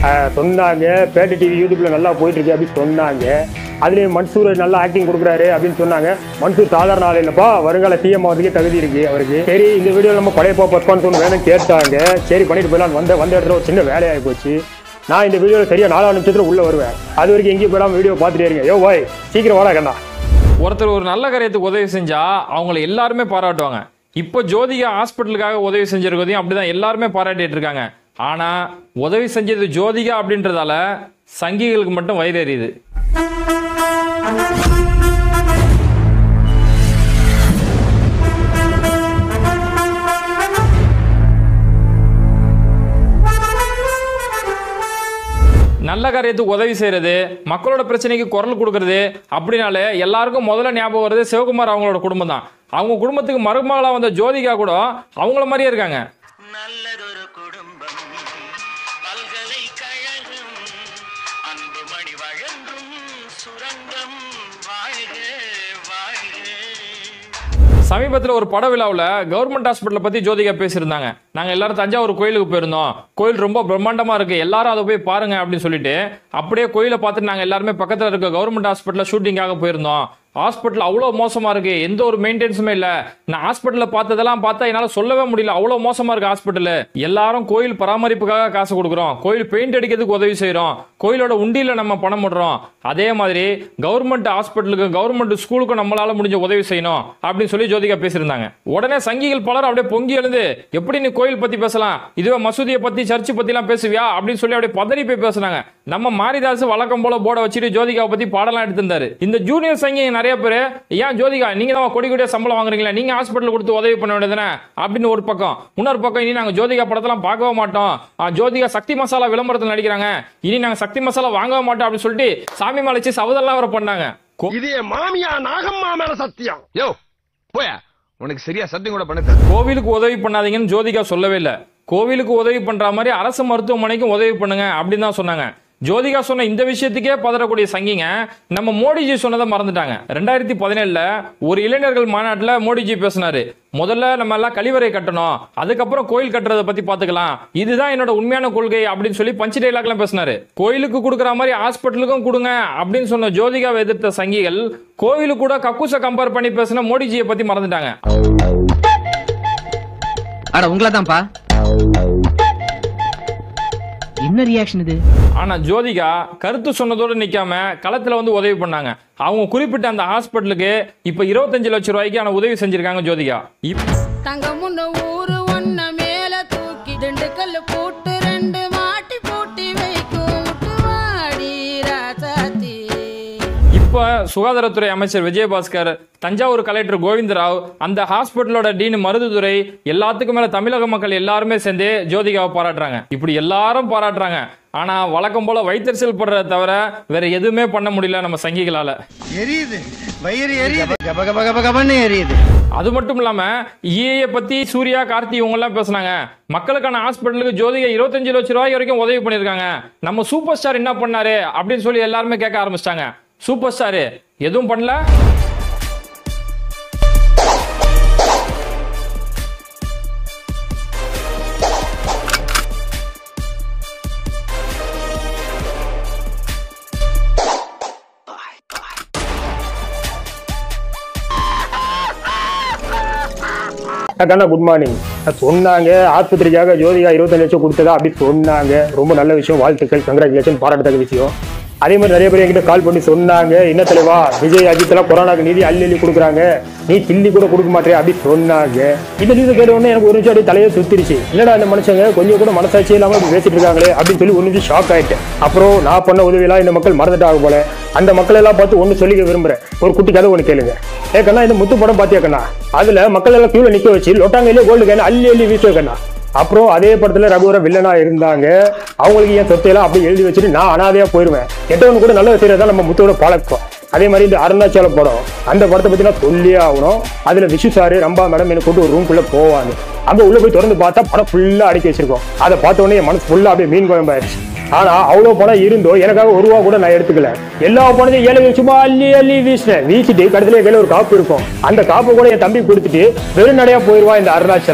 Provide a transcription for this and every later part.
அஹ், சொன்னாங்க பேட்டை டிவி யூடியூப்ல நல்லா போயிட்டு இருக்கு அப்படின்னு சொன்னாங்க அதுலயும் மன்சூர் நல்லா ஆக்டிங் கொடுக்குறாரு அப்படின்னு சொன்னாங்க மன்சூர் சாதாரண ஆள் இல்லப்பா வருங்கால சிஎம் ஆகிறதுக்கே தகுதி இருக்கு அவருக்கு சரி இந்த வீடியோ நம்ம படையப்பா பர்ஃபார்மன்ஸ் ஒன்று வேணும்னு கேட்டாங்க சரி பண்ணிட்டு போயிடலாம் வந்த வந்த இடத்துல ஒரு சின்ன வேலையாகி போச்சு நான் இந்த வீடியோவில் சரியா நாலாவது நிமிஷத்துல உள்ள வருவேன் அது வரைக்கும் எங்கேயும் போயிடாம வீடியோ பார்த்துட்டே இருங்க யோ பாய் சீக்கிரம் வாடா கண்ணா ஒருத்தர் ஒரு நல்ல காரியத்துக்கு உதவி செஞ்சா அவங்கள எல்லாருமே பாராட்டுவாங்க இப்போ ஜோதிகா ஹாஸ்பிட்டலுக்காக உதவி செஞ்சிருக்கதையும் அப்படிதான் எல்லாருமே பாராட்டிட்டு இருக்காங்க ஆனா உதவி செஞ்சது ஜோதிகா அப்படின்றதால சங்கிகளுக்கு மட்டும் வயிறு எறியுது நல்ல காரியத்துக்கு உதவி செய்யறது மக்களோட பிரச்சனைக்கு குரல் கொடுக்கறது அப்படின்னாலே எல்லாருக்கும் முதல்ல ஞாபகம் வருது சிவகுமார் அவங்களோட குடும்பம் தான் அவங்க குடும்பத்துக்கு மருமகளா வந்த ஜோதிகா கூட அவங்கள மாதிரியே இருக்காங்க நல்லதொரு குடும்பம் பல்கலைக்கழகம் அன்புமணி வழங்கும் சுரங்கம் வாழ்க வாழ்க சமீபத்தில் ஒரு பட விழாவில் கவர்மெண்ட் ஹாஸ்பிட்டலை பற்றி ஜோதிகா பேசியிருந்தாங்க நாங்கள் எல்லாரும் தஞ்சாவூர் கோயிலுக்கு போயிருந்தோம் கோயில் ரொம்ப பிரம்மாண்டமாக இருக்குது எல்லாரும் அதை போய் பாருங்க அப்படின்னு சொல்லிட்டு அப்படியே கோயிலை பார்த்துட்டு நாங்கள் எல்லாருமே பக்கத்தில் இருக்க கவர்மெண்ட் ஹாஸ்பிட்டலில் ஷூட்டிங்காக போயிருந்தோம் ஹாஸ்பிட்டல் அவ்வளோ மோசமாக இருக்குது எந்த ஒரு மெயின்டெனன்ஸுமே இல்லை நான் ஹாஸ்பிட்டலில் பார்த்ததெல்லாம் பார்த்தா என்னால் சொல்லவே முடியல அவ்வளோ மோசமாக இருக்குது ஹாஸ்பிட்டல் எல்லாரும் கோயில் பராமரிப்புக்காக காசு கொடுக்குறோம் கோயில் பெயிண்ட் அடிக்கிறதுக்கு உதவி செய்கிறோம் கோயிலோட உண்டியில் நம்ம பணம் போடுறோம் அதே மாதிரி கவர்மெண்ட் ஹாஸ்பிட்டலுக்கு கவர்மெண்ட் ஸ்கூலுக்கும் நம்மளால முடிஞ்ச உதவி செய்யணும் அப்படின்னு சொல்லி ஜோதிகா பேசியிருந்தாங்க உடனே சங்கிகள் பலரும் அப்படியே பொங்கி எழுந்து எப்படி நீ கோயில் பத்தி பேசலாம் இதுவே மசூதியை பத்தி சர்ச்சு பத்திலாம் பேசுவியா அப்படின்னு சொல்லி அப்படியே பதறி போய் பேசுனாங்க நம்ம மாரிதாஸ் வழக்கம் போல போர்டை வச்சுட்டு ஜோதிகாவை பத்தி பாடலாம் எடுத்திருந்தாரு இந்த ஜூனியர் சங்கி நிறைய பேர் ஏன் ஜோதிகா நீங்க தான் கொடி கொடியா சம்பளம் வாங்குறீங்களா நீங்க ஹாஸ்பிட்டல் கொடுத்து உதவி பண்ண வேண்டியதுதானே அப்படின்னு ஒரு பக்கம் இன்னொரு பக்கம் இனி நாங்க ஜோதிகா படத்தெல்லாம் பார்க்கவே மாட்டோம் ஆ, ஜோதிகா சக்தி மசாலா விளம்பரத்தில் நடிக்கிறாங்க இனி நாங்க சக்தி மசாலா வாங்கவே மாட்டோம் அப்படின்னு சொல்லிட்டு சாமி மலைச்சு சவதெல்லாம் வர பண்ணாங்க கோ- இது என் மாமியா நாகம்மா மேல சத்தியம் யோ போய உனக்கு சரியா சத்தியம் கூட பண்ண கோவிலுக்கு உதவி பண்ணாதீங்கன்னு ஜோதிகா சொல்லவே இல்லை கோவிலுக்கு உதவி பண்ற மாதிரி அரசு மருத்துவமனைக்கும் உதவி பண்ணுங்க அப்படின்னு தான் சொன்னாங்க ஜோதிகா சொன்ன இந்த விஷயத்துக்கே பதறக்கூடிய சங்கிங்க நம்ம மோடிஜி சொன்னதை மறந்துட்டாங்க ரெண்டாயிரத்தி பதினேழுல ஒரு இளைஞர்கள் மாநாட்டில் மோடிஜி பேசினாரு முதல்ல நம்ம எல்லாம் கழிவறை கட்டணும் அதுக்கப்புறம் கோயில் கட்டுறதை பத்தி பாத்துக்கலாம் இதுதான் என்னோட உண்மையான கொள்கை அப்படின்னு சொல்லி பஞ்சு டைலாக்லாம் பேசினாரு கோயிலுக்கு கொடுக்குற மாதிரி ஹாஸ்பிட்டலுக்கும் கொடுங்க அப்படின்னு சொன்ன ஜோதிகாவை எதிர்த்த சங்கிகள் கோவிலுக்கு கூட கக்கூச கம்பேர் பண்ணி பேசின மோடிஜியை பத்தி மறந்துட்டாங்க அட உங்கள தான்ப்பா என்ன ரியாக்ஷன் இது ஆனா ஜோதிகா கருத்து சொன்னதோடு நிக்காம களத்துல வந்து உதவி பண்ணாங்க அவங்க குறிப்பிட்ட அந்த ஹாஸ்பிட்டலுக்கு இப்ப இருபத்தஞ்சு லட்சம் ரூபாய்க்கான உதவி செஞ்சிருக்காங்க ஜோதிகா இப்- தங்கமுன்னு ஊரு ஒன்ன மேல தூக்கி திண்டுக்கல் போட்டு ரெண்டு மாட்டி பூட்டி வைக்கும் முட்டுவாடி ராசாத்தி இப்ப சுகாதாரத்துறை அமைச்சர் விஜயபாஸ்கர் தஞ்சாவூர் கலெக்டர் கோவிந்தராவ் அந்த ஹாஸ்பிட்டலோட டீன் மருதுதுறை எல்லாத்துக்கும் மேல தமிழக மக்கள் எல்லாருமே சேர்ந்து ஜோதிகாவை பாராட்டுறாங்க இப்படி எல்லாரும் பாராட்டுறாங்க ஆனா வழக்கம் போல வைத்தறிச்சல் படுறத தவிர வேற எதுவுமே பண்ண முடியல நம்ம சங்கிகளால எரியுது வயிறு எரியுது கப கப கப கபன்னு எரியுது அது மட்டும் இல்லாம இஏ பத்தி சூர்யா கார்த்தி இவங்க எல்லாம் பேசுனாங்க மக்களுக்கான ஹாஸ்பிட்டலுக்கு ஜோதிகா இருபத்தஞ்சு லட்சம் ரூபாய் வரைக்கும் உதவி பண்ணிருக்காங்க நம்ம சூப்பர் ஸ்டார் என்ன பண்ணாரு அப்படின்னு சொல்லி எல்லாருமே கேட்க ஆரம்பிச்சிட்டாங்க சூப்பர் ஸ்டார் எதுவும் பண்ணல கண்ணா குட் மார்னிங் சொன்னாங்க ஆஸ்பத்திரிக்காக ஜோதிகா இருபத்தஞ்சு லட்சம் கொடுத்ததா அப்படி சொன்னாங்க ரொம்ப நல்ல விஷயம் வாழ்த்துக்கள் கங்க்ராச்சுலேஷன் பாராட்டத்தக்க விஷயம் அதே மாதிரி நிறைய பேர் என்கிட்ட கால் பண்ணி சொன்னாங்க என்ன தலைவா விஜய் அஜித் எல்லாம் கொரோனாக்கு நிதி அள்ளி அள்ளி கொடுக்குறாங்க நீ சில்லி கூட கொடுக்க மாட்டே அப்படி சொன்னாங்க இந்த நியூஸ் கேட்ட உடனே எனக்கு ஒரு நிமிஷம் அப்படியே தலையை சுத்திருச்சு என்னடா இந்த மனுஷங்க கொஞ்சம் கூட மனசாட்சி இல்லாம இப்படி பேசிட்டு இருக்காங்களே அப்படின்னு சொல்லி ஒரு நிமிஷம் ஷாக் ஆயிட்டேன் அப்புறம் நான் பண்ண உதவியெல்லாம் இந்த மக்கள் மறந்துட்டாங்க போல அந்த மக்கள் எல்லாம் பார்த்து ஒன்று சொல்லிக்க விரும்புறேன் ஒரு குட்டி கதை ஒன்று கேளுங்க ஏ கண்ணா இந்த முத்து படம் பாத்தியா கண்ணா அதுல மக்கள் எல்லாம் கியூல நிக்க வச்சு லொட்டாங்கையிலே கோல்டு கேன் அள்ளி அள்ளி வீசுவ கண்ணா அப்புறம் அதே படத்துல ரகுவர வில்லனா இருந்தாங்க அவங்களுக்கு என் சொத்தையெல்லாம் அப்படி எழுதி வச்சுட்டு நான் அனாதையா போயிருவேன் கெட்டவனு கூட நல்ல செய்யறதா நம்ம முத்தோட பழக்கம் அதே மாதிரி இந்த அருணாச்சல படம் அந்த படத்தை பத்தி நான் சொல்லியே ஆகணும் அதுல விஷு சாரு ரம்பா மேடம் எனக்கு கூட்டு ஒரு ரூம்குள்ள போவாங்க அங்க உள்ள போய் திறந்து பார்த்தா படம் ஃபுல்லா அடக்கி வச்சிருக்கோம் அதை பார்த்த உடனே என் மனசு ஃபுல்லா அப்படியே மீன் குழம்பாயிருச்சு ஆனா அவ்வளவு பணம் இருந்தோ எனக்காக ஒரு ரூபா கூட நான் எடுத்துக்கல எல்லா பணத்தையும் ஏழை சும்மா அள்ளி அள்ளி வீசினேன் வீசிட்டு கடைசியில கையில ஒரு காப்பு இருக்கும் அந்த காப்பு கூட என் தம்பி கொடுத்துட்டு வெறும் நடையா போயிருவா இந்த அருணாச்சலம்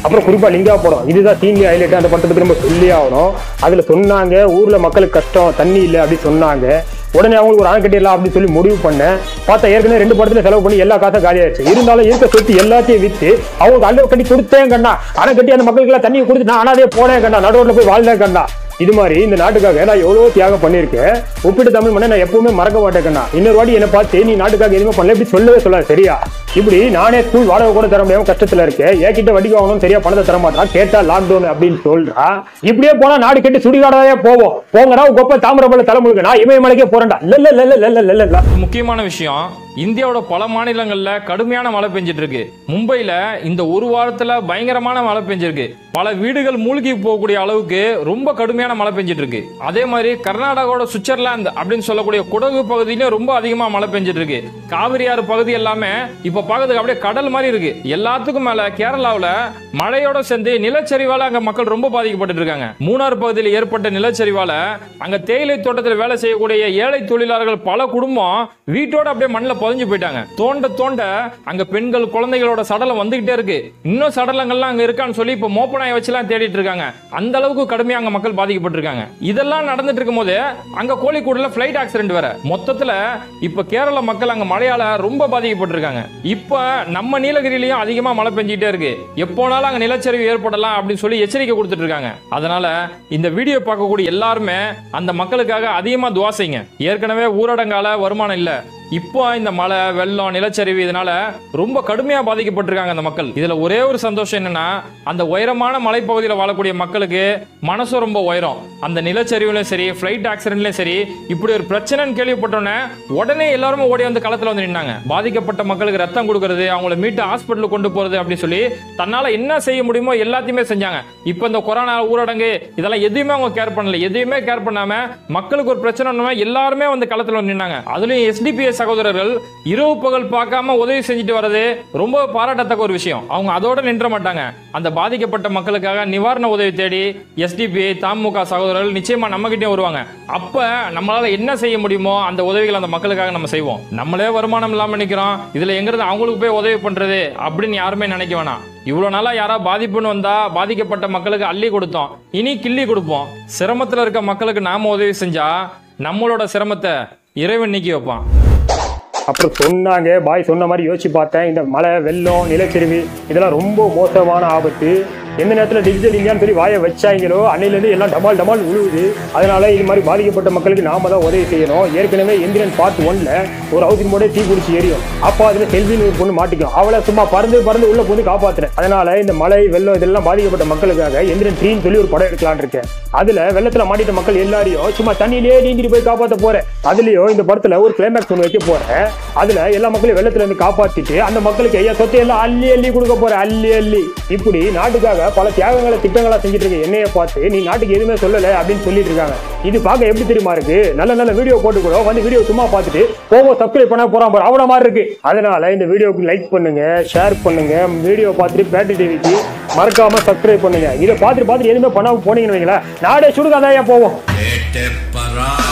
அப்புறம் குறிப்பா லிங்கா படம் இதுதான் சீனியர் ஹைலைட் அந்த படத்தை பத்தி நம்ம சொல்லி ஆகணும் அதுல சொன்னாங்க ஊர்ல மக்களுக்கு கஷ்டம் தண்ணி இல்லை அப்படின்னு சொன்னாங்க உடனே அவங்களுக்கு ஒரு அணை கட்டிடலாம் அப்படின்னு சொல்லி முடிவு பண்ணேன் பார்த்தா ஏற்கனவே ரெண்டு படத்துல செலவு பண்ணி எல்லா காசும் காலியாயிருச்சு இருந்தாலும் இருக்க சொத்து எல்லாத்தையும் வித்து அவங்களுக்கு அள்ளு கட்டி கொடுத்தேன் கண்ணா அணை கட்டி அந்த மக்களுக்கு எல்லாம் தண்ணியை கொடுத்து நான் அனாதே போனேன் கண்ணா நடுவில் போய் வாழ்ந்தேன் கண்ணா இது மாதிரி இந்த நாட்டுக்காக நான் எவ்வளவு தியாகம் பண்ணியிருக்கேன் ஒப்பிட்டு தமிழ் மண்ணை நான் எப்பவுமே மறக்க மாட்டேன் கண்ணா இன்னொரு வாட்டி என்ன பார்த்து நீ நாட்டுக்காக எதுவுமே பண்ணல இப்படி சொல்லவே சொல்லாது சரியா இப்படி நானே ஸ்கூல் வாடகை கூட தர முடியாம கஷ்டத்துல இருக்கேன் என்கிட்ட வட்டிக்கு வாங்கணும் சரியா பணத்தை தர மாட்டான் கேட்டா லாக்டவுன் அப்படின்னு சொல்றா இப்படியே போனா நாடு கெட்டு சுடிகாடாவே போவோம் போங்கடா கொப்ப தாமிரபல தலைமுழுக்க நான் இமயமலைக்கே போறேன்டா இல்ல இல்ல இல்ல இல்ல இல்ல இல்ல இல்ல முக்கியமான விஷயம் இந்தியாவோட பல மாநிலங்கள்ல கடுமையான மழை பெஞ்சிட்டு இருக்கு மும்பைல இந்த ஒரு வாரத்துல பயங்கரமான மழை பெஞ்சிருக்கு பல வீடுகள் மூழ்கி போகக்கூடிய அளவுக்கு ரொம்ப கடுமையான மழை பெஞ்சிட்டு இருக்கு அதே மாதிரி கர்நாடகாவோட சுவிட்சர்லாந்து அப்படின்னு சொல்லக்கூடிய குடகு பகுதியிலும் ரொம்ப அதிகமா மழை பெஞ்சிட்டு இருக்கு காவிரி ஆறு பகுதி எல்லாமே இப்ப பார்க்கறதுக்கு அப்படியே கடல் மாதிரி இருக்கு எல்லாத்துக்கும் மேல கேரளாவுல மழையோட சேர்ந்து நிலச்சரிவால அங்க மக்கள் ரொம்ப பாதிக்கப்பட்டு இருக்காங்க மூணாறு பகுதியில் ஏற்பட்ட நிலச்சரிவால அங்க தேயிலை தோட்டத்தில் வேலை செய்யக்கூடிய ஏழை தொழிலாளர்கள் பல குடும்பம் வீட்டோட அப்படியே மண்ணில் புதைஞ்சு போயிட்டாங்க தோண்ட தோண்ட அங்க பெண்கள் குழந்தைகளோட சடலம் வந்துகிட்டே இருக்கு இன்னும் சடலங்கள்லாம் அங்க இருக்கான்னு சொல்லி இப்ப மோப்பனாயை வச்சுலாம் தேடிட்டு இருக்காங்க அந்த அளவுக்கு கடுமையா அங்க மக்கள் பாதிக்கப்பட்டிருக்காங்க இதெல்லாம் நடந்துட்டு இருக்கும்போது அங்க கோழிக்கூடுல ஃபிளைட் ஆக்சிடென்ட் வேற மொத்தத்துல இப்ப கேரள மக்கள் அங்க மழையால ரொம்ப பாதிக்கப்பட்டிருக்காங்க இப்ப நம்ம நீலகிரியிலயும் அதிகமா மழை பெஞ்சிட்டே இருக்கு எப்போனாலும் அங்க நிலச்சரிவு ஏற்படலாம் அப்படின்னு சொல்லி எச்சரிக்கை கொடுத்துட்டு இருக்காங்க அதனால இந்த வீடியோ பார்க்கக்கூடிய எல்லாருமே அந்த மக்களுக்காக அதிகமா துவா செய்யுங்க ஏற்கனவே ஊரடங்கால வருமானம் இல்ல இப்போ இந்த மழை வெள்ளம் நிலச்சரிவு இதனால ரொம்ப கடுமையா பாதிக்கப்பட்டிருக்காங்க அந்த மக்கள் இதுல ஒரே ஒரு சந்தோஷம் என்னன்னா அந்த உயரமான மலைப்பகுதியில் வாழக்கூடிய மக்களுக்கு மனசும் ரொம்ப உயரம் அந்த நிலச்சரிவுலையும் சரி ஃபிளைட் ஆக்சிடென்ட்லயும் சரி இப்படி ஒரு பிரச்சனைன்னு கேள்விப்பட்டோன்னே உடனே எல்லாருமே ஓடி வந்து களத்துல வந்து நின்னாங்க பாதிக்கப்பட்ட மக்களுக்கு ரத்தம் கொடுக்கறது அவங்கள மீட்டு ஹாஸ்பிட்டலுக்கு கொண்டு போறது அப்படின்னு சொல்லி தன்னால என்ன செய்ய முடியுமோ எல்லாத்தையுமே செஞ்சாங்க இப்போ இந்த கொரோனா ஊரடங்கு இதெல்லாம் எதுவுமே அவங்க கேர் பண்ணல எதையுமே கேர் பண்ணாம மக்களுக்கு ஒரு பிரச்சனை எல்லாருமே வந்து களத்துல வந்து நின்னாங்க அதுலயும் எஸ்டிபிஎஸ் சகோதரர்கள் இரவு பகல் பார்க்காம உதவி செஞ்சுட்டு வர்றது ரொம்ப பாராட்டத்தக்க ஒரு விஷயம் அவங்க அதோட நின்ற மாட்டாங்க அந்த பாதிக்கப்பட்ட மக்களுக்காக நிவாரண உதவி தேடி எஸ்டிபிஐ தமுக சகோதரர்கள் நிச்சயமா நம்ம வருவாங்க அப்ப நம்மளால என்ன செய்ய முடியுமோ அந்த உதவிகள் அந்த மக்களுக்காக நம்ம செய்வோம் நம்மளே வருமானம் இல்லாம நிக்கிறோம் இதுல எங்கிறது அவங்களுக்கு போய் உதவி பண்றது அப்படின்னு யாருமே நினைக்க வேணாம் இவ்வளவு நாளா யாரா பாதிப்புன்னு வந்தா பாதிக்கப்பட்ட மக்களுக்கு அள்ளி கொடுத்தோம் இனி கிள்ளி கொடுப்போம் சிரமத்துல இருக்க மக்களுக்கு நாம உதவி செஞ்சா நம்மளோட சிரமத்தை இறைவன் நீக்கி வைப்பான் அப்புறம் சொன்னாங்க பாய் சொன்ன மாதிரி யோசிச்சு பார்த்தேன் இந்த மழை வெள்ளம் நிலச்சரிவு இதெல்லாம் ரொம்ப மோசமான ஆபத்து எந்த நேரத்தில் டிஜிட்டல் இந்தியான்னு சொல்லி வாயை வச்சாங்களோ அன்னையிலேருந்து எல்லாம் டமால் டமால் விழுவுது அதனால இது மாதிரி பாதிக்கப்பட்ட மக்களுக்கு நாம தான் உதவி செய்யணும் ஏற்கனவே எந்திரன் பார்ட் ஒன்ல ஒரு ஹவுசிங் போர்டே தீ பிடிச்சி எரியும் அப்போ அதில் செல்வின்னு ஒரு பொண்ணு மாட்டிக்கும் அவளை சும்மா பறந்து பறந்து உள்ள போந்து காப்பாத்துறேன் அதனால இந்த மழை வெள்ளம் இதெல்லாம் பாதிக்கப்பட்ட மக்களுக்காக எந்திரன் த்ரீன்னு சொல்லி ஒரு படம் எடுக்கலாம்னு இருக்கேன் அதுல வெள்ளத்துல மாட்டிட்ட மக்கள் எல்லாரையும் சும்மா தண்ணியிலேயே நீந்திட்டு போய் காப்பாற்ற போறேன் அதுலயும் இந்த படத்துல ஒரு கிளைமேக்ஸ் ஒன்று வைக்க போறேன் அதுல எல்லா மக்களையும் வெள்ளத்துல இருந்து காப்பாத்திட்டு அந்த மக்களுக்கு ஐயா சொத்தை எல்லாம் அள்ளி அள்ளி கொடுக்க போறேன் அள்ளி அள்ளி இப்படி நாட்டுக்காக பல தியாகங்களை திட்டங்களா செஞ்சுட்டு இருக்க என்னைய பார்த்து நீ நாட்டுக்கு எதுவுமே சொல்லல அப்படின்னு சொல்லிட்டு இருக்காங்க இது பார்க்க எப்படி தெரியுமா இருக்கு நல்ல நல்ல வீடியோ போட்டு கூட வந்து வீடியோ சும்மா பார்த்துட்டு போக சப்ஸ்கிரைப் பண்ண போறான் பாரு அவ்வளவு மாதிரி இருக்கு அதனால இந்த வீடியோக்கு லைக் பண்ணுங்க ஷேர் பண்ணுங்க வீடியோ பார்த்துட்டு பேட்டரி டிவிக்கு மறக்காம சப்ஸ்கிரைப் பண்ணுங்க இதை பார்த்துட்டு பார்த்துட்டு எதுவுமே பண்ணாம போனீங்கன்னு வைங்களேன் நாடே சுடுகாதாயா போவோம் பரா